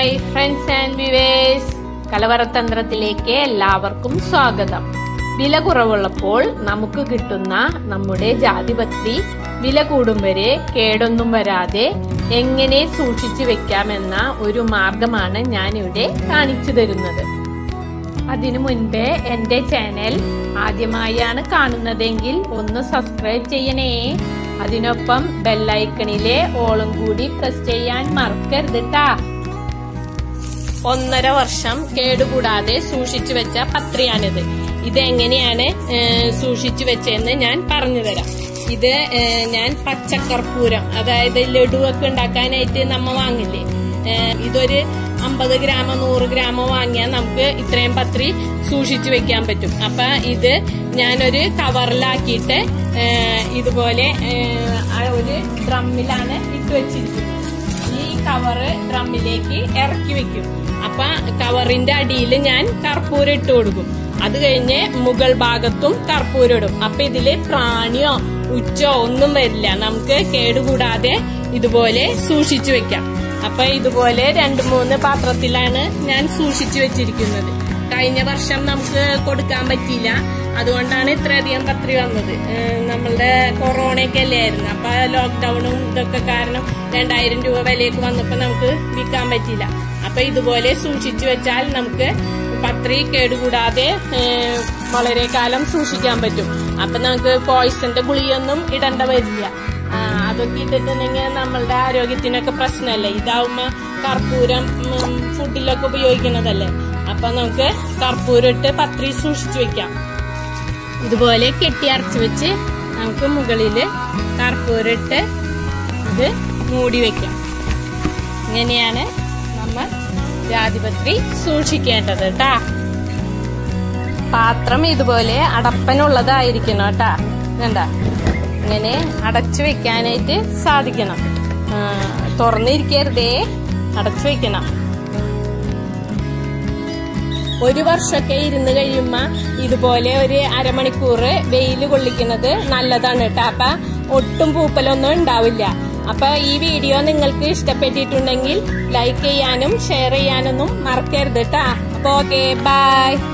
hi friends and viewers കലവറതന്ത്രത്തിലേക്ക് എല്ലാവർക്കും സ്വാഗതം വില കുറവുള്ളപ്പോൾ നമുക്ക് കിട്ടുന്ന നമ്മുടെ ജാതിപത്രി വില കൂടും വരെ കേടൊന്നും വരാതെ എങ്ങനെ സൂക്ഷിച്ചു വെക്കാമെന്ന ഒരു മാർഗമാണ് ഞാൻ ഇവിടെ കാണിച്ചു തരുന്നത് അതിനു മുൻപേ എൻ്റെ ചാനൽ ആദ്യമായാണ് കാണുന്നതെങ്കിൽ ഒന്ന് സബ്സ്ക്രൈബ് ചെയ്യണേ അതിനൊപ്പം ബെല്ലൈക്കണിലെ ഓളും കൂടി പ്രസ് ചെയ്യാൻ മറക്കരുത് ട്ടാ ഒന്നര വർഷം കേടുകൂടാതെ സൂക്ഷിച്ചു വെച്ച പത്രിയാണിത് ഇത് എങ്ങനെയാണ് സൂക്ഷിച്ചു വെച്ചതെന്ന് ഞാൻ പറഞ്ഞു തരാം ഇത് ഏഹ്, ഞാൻ പച്ചക്കർപ്പൂരം അതായത് ലഡുവൊക്കെ ഉണ്ടാക്കാനായിട്ട് നമ്മ വാങ്ങില്ലേ ഏഹ്, ഇതൊരു അമ്പത് ഗ്രാമോ നൂറ് ഗ്രാമോ വാങ്ങിയാൽ നമുക്ക് ഇത്രയും പത്രി സൂക്ഷിച്ചു വെക്കാൻ പറ്റും അപ്പൊ ഇത് ഞാനൊരു കവറിലാക്കിയിട്ട് ഏഹ്, ഇതുപോലെ ഏഹ്, ആ ഒരു ഡ്രമ്മിലാണ് ഇട്ട് വെച്ചിരിക്കുന്നത് ഈ കവറ് ഡ്രമ്മിലേക്ക് ഇറക്കി വെക്കും അപ്പൊ കവറിന്റെ അടിയിൽ ഞാൻ കർപ്പൂരം ഇട്ട് കൊടുക്കും അത് കഴിഞ്ഞ് മുകൾ ഭാഗത്തും കർപ്പൂരം ഇടും അപ്പൊ ഇതില് പ്രാണിയോ ഉച്ചോ ഒന്നും വരില്ല നമുക്ക് കേടുകൂടാതെ ഇതുപോലെ സൂക്ഷിച്ചു വെക്കാം അപ്പൊ ഇതുപോലെ രണ്ട് മൂന്ന് പാത്രത്തിലാണ് ഞാൻ സൂക്ഷിച്ചു വെച്ചിരിക്കുന്നത് കഴിഞ്ഞ വർഷം നമുക്ക് കൊടുക്കാൻ പറ്റിയില്ല അതുകൊണ്ടാണ് ഇത്രയധികം പത്രി വന്നത് ഏഹ് നമ്മളുടെ കൊറോണയൊക്കെ അല്ലായിരുന്നു അപ്പൊ ലോക്ക്ഡൌണും ഇതൊക്കെ കാരണം രണ്ടായിരം രൂപ വിലയൊക്കെ വന്നപ്പോ നമുക്ക് വിൽക്കാൻ പറ്റിയില്ല അപ്പൊ ഇതുപോലെ സൂക്ഷിച്ചു വെച്ചാൽ നമുക്ക് പത്രി കേടുകൂടാതെ ഏഹ് വളരെ കാലം സൂക്ഷിക്കാൻ പറ്റും അപ്പൊ നമുക്ക് പോയിസന്റെ ഗുളിയൊന്നും ഇടേണ്ട വരില്ല ആ, അതൊക്കെ ഇട്ടിട്ടുണ്ടെങ്കിൽ നമ്മളുടെ ആരോഗ്യത്തിനൊക്കെ പ്രശ്നമല്ലേ ഇതാവുമ്പോ കർപ്പൂരം ഉം, ഫുഡിലൊക്കെ ഉപയോഗിക്കുന്നതല്ലേ അപ്പൊ നമുക്ക് കർപ്പൂരം ഇട്ട് പത്രി സൂക്ഷിച്ചു വെക്കാം ഇതുപോലെ കെട്ടി അരച്ചു വെച്ച് നമുക്ക് മുകളില് കർപ്പൂരം ഇട്ട് ഇത് മൂടി വെക്കാം ഇങ്ങനെയാണ് നമ്മൾ ജാതിപത്രി സൂക്ഷിക്കേണ്ടത് കേട്ടാ പാത്രം ഇതുപോലെ അടപ്പനുള്ളതായിരിക്കണം കേട്ടാ കണ്ട ഇങ്ങനെ അടച്ചു വെക്കാനായിട്ട് സാധിക്കണം ആ, തുറന്നിരിക്കരുതേ അടച്ചു വെക്കണം ഒരു വർഷമൊക്കെ ഇരുന്ന് കഴിയുമ്പോ ഇതുപോലെ ഒരു അരമണിക്കൂർ വെയിൽ കൊള്ളിക്കുന്നത് നല്ലതാണ് കേട്ടോ അപ്പൊ ഒട്ടും പൂപ്പലൊന്നും ഉണ്ടാവില്ല അപ്പൊ ഈ വീഡിയോ നിങ്ങൾക്ക് ഇഷ്ടപ്പെട്ടിട്ടുണ്ടെങ്കിൽ ലൈക്ക് ചെയ്യാനും ഷെയർ ചെയ്യാനൊന്നും മറക്കരുത് കേട്ടാ അപ്പൊ ഓക്കെ ബൈ